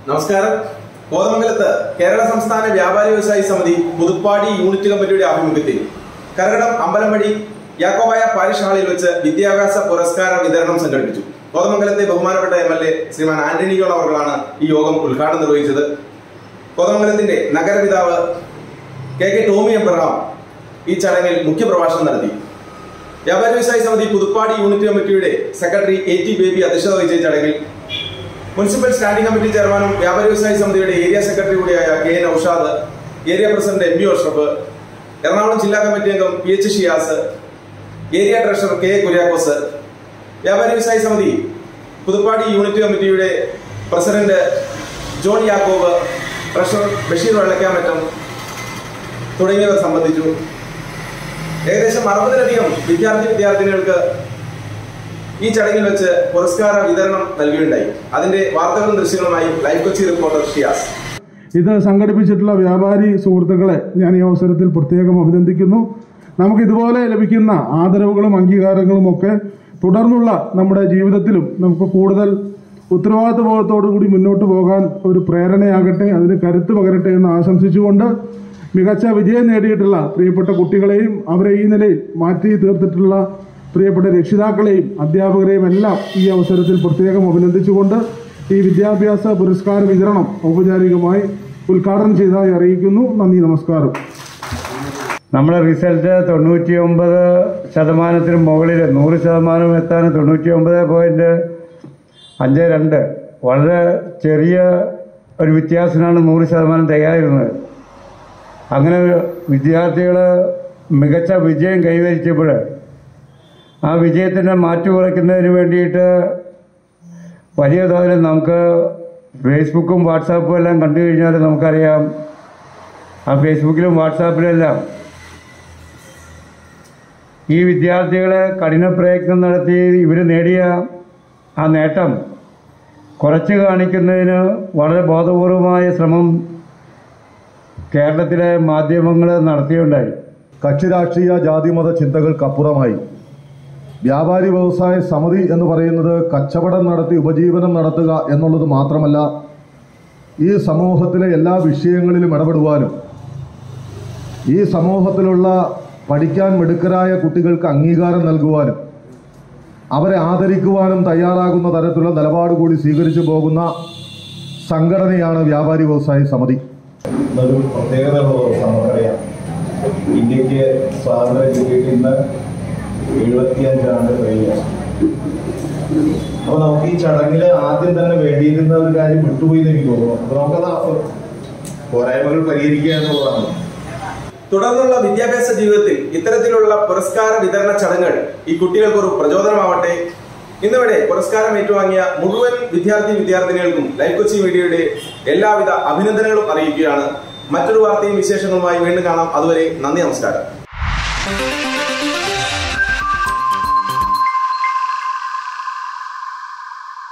നമസ്കാരം കോതമംഗലത്ത് കേരള സംസ്ഥാന വ്യാപാരി വ്യവസായി സമിതി പുതുപ്പാടി യൂണിറ്റ് കമ്മിറ്റിയുടെ ആഭിമുഖ്യത്തിൽ കരകടം അമ്പലംവഴി യാക്കോബായ പാരിഷ് ഹാളിൽ വെച്ച് വിദ്യാഭ്യാസ പുരസ്കാര വിതരണം സംഘടിപ്പിച്ചു കോതമംഗലത്തെ ബഹുമാനപ്പെട്ട എം എൽ എ ശ്രീമാൻ ആന്റണി ജോൺ അവർകളാണ് ഈ യോഗം ഉദ്ഘാടനം നിർവഹിച്ചത് കോതമംഗലത്തിന്റെ നഗരപിതാവ് കെ കെ ടോമി എബ്രഹാം ഈ ചടങ്ങിൽ മുഖ്യപ്രഭാഷണം നടത്തി വ്യാപാരി വ്യവസായി സമിതി പുതുപ്പാടി യൂണിറ്റ് കമ്മിറ്റിയുടെ സെക്രട്ടറി എ ടി ബേബി അധ്യക്ഷത വഹിച്ച ഈ ചടങ്ങിൽ മുനിസിപ്പൽ സ്റ്റാൻഡിംഗ് കമ്മിറ്റി ചെയർമാനും വ്യാപാരി വ്യവസായി സമിതിയുടെ ഏരിയ സെക്രട്ടറി കൂടിയായ K N Aushad area president M P Ashraf Ernakulam ജില്ലാ കമ്മിറ്റി അംഗം P H Shiyas area treasurer K A Kuriakose Vyapari Vyavasayi Samiti Puthuppady unit കമ്മിറ്റിയുടെ പ്രസിഡന്റ് ജോൺ യാക്കോബ് ട്രഷറർ ബഷീർ വെള്ളക്കാമറ്റം തുടങ്ങിയവർ സംബന്ധിച്ചു ഏകദേശം അറുപതിലധികം വിദ്യാർത്ഥി വിദ്യാർത്ഥിനികൾക്ക് ഈ ചടങ്ങിൽ വെച്ച് പുരസ്കാര വിതരണം നൽകുകയുണ്ടായി അതിന്റെ വാർത്തകളും ദൃശ്യങ്ങളുമായി ലൈവ് കൊച്ചി റിപ്പോർട്ടർ ഷിയാസ് ഇത് സംഘടിപ്പിച്ചിട്ടുള്ള വ്യാപാരി സുഹൃത്തുക്കളെ ഞാൻ ഈ അവസരത്തിൽ പ്രത്യേകം അഭിനന്ദിക്കുന്നു നമുക്ക് ഇതുപോലെ ലഭിക്കുന്ന ആദരവുകളും അംഗീകാരങ്ങളും ഒക്കെ തുടർന്നുള്ള നമ്മുടെ ജീവിതത്തിലും നമുക്ക് കൂടുതൽ ഉത്തരവാദിത്വബോധത്തോടു കൂടി മുന്നോട്ട് പോകാൻ ഒരു പ്രേരണയാകട്ടെ അതിന് കരുത്ത് പകരട്ടെ എന്ന് ആശംസിച്ചുകൊണ്ട് മികച്ച വിജയം നേടിയിട്ടുള്ള പ്രിയപ്പെട്ട കുട്ടികളെയും അവരെ ഈ നിലയിൽ മാറ്റി തീർത്തിട്ടുള്ള പ്രിയപ്പെട്ട രക്ഷിതാക്കളെയും അധ്യാപകരെയും എല്ലാം ഈ അവസരത്തിൽ പ്രത്യേകം അഭിനന്ദിച്ചുകൊണ്ട് ഈ വിദ്യാഭ്യാസ പുരസ്കാര വിതരണം ഔപചാരികമായി ഉദ്ഘാടനം ചെയ്തതായി അറിയിക്കുന്നു നന്ദി നമസ്കാരം നമ്മുടെ റിസൾട്ട് തൊണ്ണൂറ്റി ഒമ്പത് ശതമാനത്തിന് മുകളിൽ നൂറ് ശതമാനം എത്താൻ തൊണ്ണൂറ്റി ഒമ്പത് പോയിൻറ്റ് അഞ്ച് രണ്ട് വളരെ ചെറിയ ഒരു വ്യത്യാസത്തിനാണ് നൂറ് ശതമാനം തികയായിരുന്നത് അങ്ങനെ വിദ്യാർത്ഥികൾ മികച്ച വിജയം കൈവരിച്ചപ്പോൾ ആ വിജയത്തിൻ്റെ മാറ്റു കുറയ്ക്കുന്നതിന് വേണ്ടിയിട്ട് വലിയ തോതിൽ നമുക്ക് ഫേസ്ബുക്കും വാട്സാപ്പും എല്ലാം കണ്ടു കഴിഞ്ഞാൽ നമുക്കറിയാം ആ ഫേസ്ബുക്കിലും വാട്സാപ്പിലെല്ലാം ഈ വിദ്യാർത്ഥികളെ കഠിന പ്രയത്നം നടത്തി ഇവർ നേടിയ ആ നേട്ടം കുറച്ച് കാണിക്കുന്നതിന് വളരെ ബോധപൂർവമായ ശ്രമം കേരളത്തിലെ മാധ്യമങ്ങൾ നടത്തിയുണ്ടായി കക്ഷി രാഷ്ട്രീയ ജാതിമത ചിന്തകൾക്കപ്പുറമായി വ്യാപാരി വ്യവസായ സമിതി എന്ന് പറയുന്നത് കച്ചവടം നടത്തി ഉപജീവനം നടത്തുക എന്നുള്ളത് മാത്രമല്ല ഈ സമൂഹത്തിലെ എല്ലാ വിഷയങ്ങളിലും ഇടപെടുവാനും ഈ സമൂഹത്തിലുള്ള പഠിക്കാൻ മിടുക്കരായ കുട്ടികൾക്ക് അംഗീകാരം നൽകുവാനും അവരെ ആദരിക്കുവാനും തയ്യാറാകുന്ന തരത്തിലുള്ള നിലപാട് കൂടി സ്വീകരിച്ചു പോകുന്ന സംഘടനയാണ് വ്യാപാരി വ്യവസായ സമിതി എന്നൊരു പ്രത്യേകതയുള്ള ദിവസം നമുക്കറിയാം ഇന്ത്യക്ക് സ്വാതന്ത്ര്യം കിട്ടിയിട്ട് ഇന്ന് എഴുപത്തിയഞ്ച് ആണ്ട് കഴിഞ്ഞു അപ്പൊ നമുക്ക് ഈ ചടങ്ങിൽ ആദ്യം തന്നെ വേണ്ടിയിരുന്ന ഒരു കാര്യം വിട്ടുപോയി എന്ന് എനിക്ക് തോന്നുന്നു അപ്പൊ നമുക്കത് പോരായ്മകൾ പരിഹരിക്കുക എന്നുള്ളതാണ് തുടർന്നുള്ള വിദ്യാഭ്യാസ ജീവിതത്തിൽ ഇത്തരത്തിലുള്ള പുരസ്കാര വിതരണ ചടങ്ങുകൾ ഈ കുട്ടികൾക്ക് ഒരു പ്രചോദനമാവട്ടെ ഇന്നിവിടെ പുരസ്കാരം ഏറ്റുവാങ്ങിയ മുഴുവൻ വിദ്യാർത്ഥി വിദ്യാർത്ഥിനികൾക്കും ലൈഫ് കൊച്ചി മീഡിയയുടെ എല്ലാവിധ അഭിനന്ദനങ്ങളും അറിയിക്കുകയാണ് മറ്റൊരു വാർത്തയും വിശേഷങ്ങളുമായി വീണ്ടും കാണാം അതുവരെ നന്ദി നമസ്കാരം